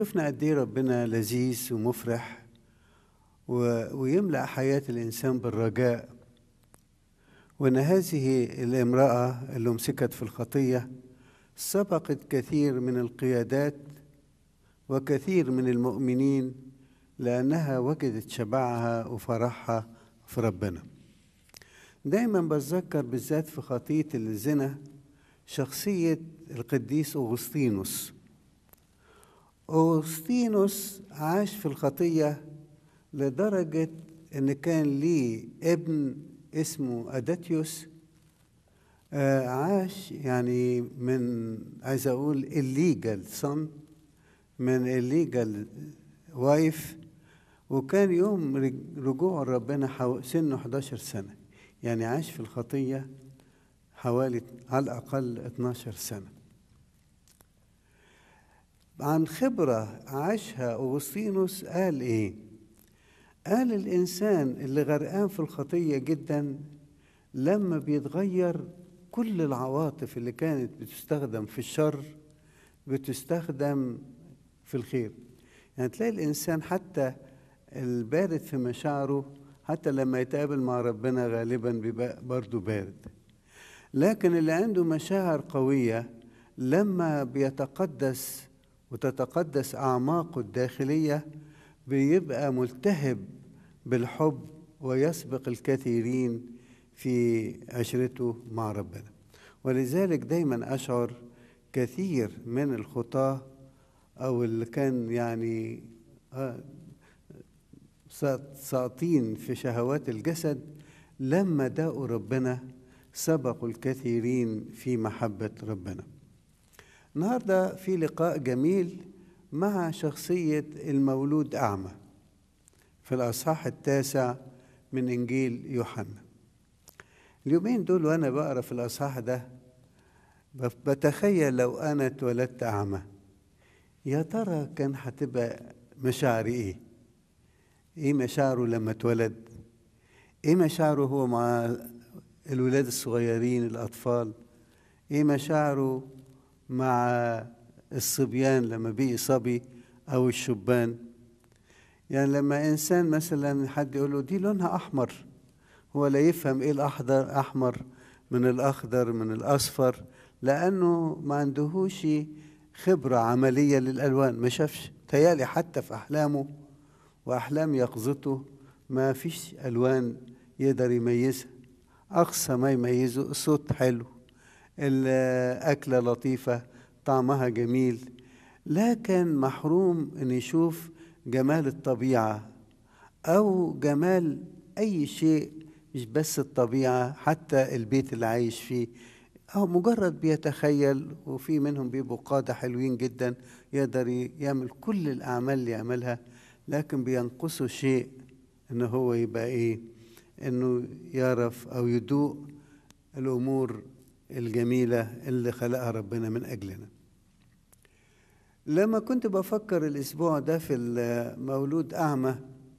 شفنا قد ايه ربنا لذيذ ومفرح و... ويملأ حياة الإنسان بالرجاء وأن هذه الامرأة اللي مسكت في الخطية سبقت كثير من القيادات وكثير من المؤمنين لأنها وجدت شبعها وفرحها في ربنا دايما بتذكر بالذات في خطية الزنا شخصية القديس أغسطينوس أغسطينوس عاش في الخطية لدرجة إن كان ليه ابن اسمه أداتيوس آه عاش يعني من عايز أقول illegal son من illegal وايف وكان يوم رجوع ربنا حو... سنه 11 سنة يعني عاش في الخطية حوالي على الأقل 12 سنة عن خبرة عاشها أوغسطينوس قال إيه؟ قال الإنسان اللي غرقان في الخطية جدا لما بيتغير كل العواطف اللي كانت بتستخدم في الشر بتستخدم في الخير يعني تلاقي الإنسان حتى البارد في مشاعره حتى لما يتقابل مع ربنا غالبا بيبقى برضه بارد لكن اللي عنده مشاعر قوية لما بيتقدس وتتقدس أعماقه الداخلية بيبقى ملتهب بالحب ويسبق الكثيرين في عشرته مع ربنا ولذلك دايما أشعر كثير من الخطاة أو اللي كان يعني ساقطين في شهوات الجسد لما داقوا ربنا سبقوا الكثيرين في محبة ربنا النهارده في لقاء جميل مع شخصية المولود أعمى في الأصحاح التاسع من إنجيل يوحنا اليومين دول وأنا بقرا في الأصحاح ده بتخيل لو أنا اتولدت أعمى يا ترى كان هتبقى مشاعري إيه؟ إيه مشاعره لما اتولد؟ إيه مشاعره هو مع الولاد الصغيرين الأطفال؟ إيه مشاعره مع الصبيان لما بيجي صبي او الشبان يعني لما انسان مثلا حد يقول له دي لونها احمر هو لا يفهم ايه الاخضر احمر من الاخضر من الاصفر لانه ما عندهوش خبره عمليه للالوان ما شافش تيالي حتى في احلامه واحلام يقظته ما فيش الوان يقدر يميزها اقصى ما يميزه الصوت حلو الأكلة لطيفة طعمها جميل لكن محروم أن يشوف جمال الطبيعة أو جمال أي شيء مش بس الطبيعة حتى البيت اللي عايش فيه أو مجرد بيتخيل وفي منهم بيبقوا قادة حلوين جدا يقدر يعمل كل الأعمال اللي يعملها لكن بينقصه شيء إن هو يبقى إيه إنه يعرف أو يدوق الأمور الجميلة اللي خلقها ربنا من أجلنا لما كنت بفكر الأسبوع ده في المولود أعمى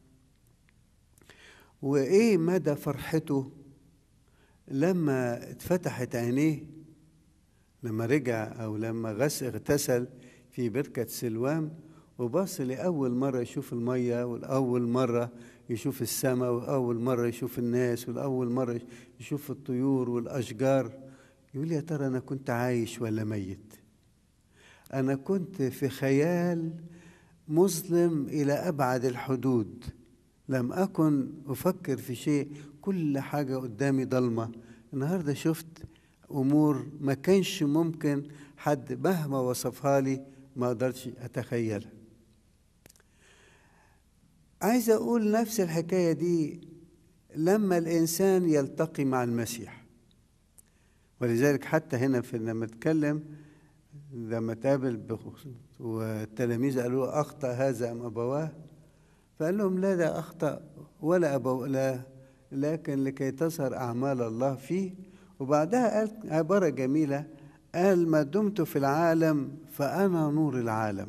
وإيه مدى فرحته لما اتفتحت عينيه لما رجع أو لما غس اغتسل في بركة سلوام وبص لأول مرة يشوف المية والأول مرة يشوف السماء وأول مرة يشوف الناس والأول مرة يشوف الطيور والأشجار يقول يا ترى أنا كنت عايش ولا ميت أنا كنت في خيال مظلم إلى أبعد الحدود لم أكن أفكر في شيء كل حاجة قدامي ضلمة النهاردة شفت أمور ما كانش ممكن حد مهما وصفها لي ما أقدرش أتخيلها عايز أقول نفس الحكاية دي لما الإنسان يلتقي مع المسيح ولذلك حتى هنا في لما اتكلم لما تقابل والتلاميذ قالوا له اخطا هذا ام ابواه فقال لهم لا ده اخطا ولا ابو لا لكن لكي تظهر اعمال الله فيه وبعدها قال عباره جميله قال ما دمت في العالم فانا نور العالم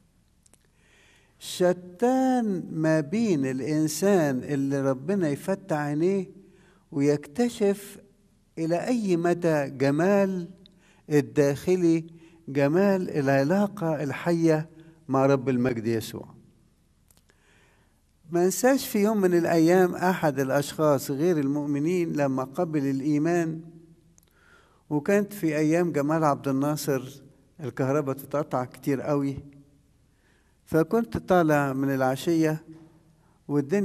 شتان ما بين الانسان اللي ربنا يفتح عينيه ويكتشف الى اي مدى جمال الداخلي جمال العلاقه الحيه مع رب المجد يسوع ما انساش في يوم من الايام احد الاشخاص غير المؤمنين لما قبل الايمان وكانت في ايام جمال عبد الناصر الكهرباء تتقطع كتير قوي فكنت طالع من العشيه والدنيا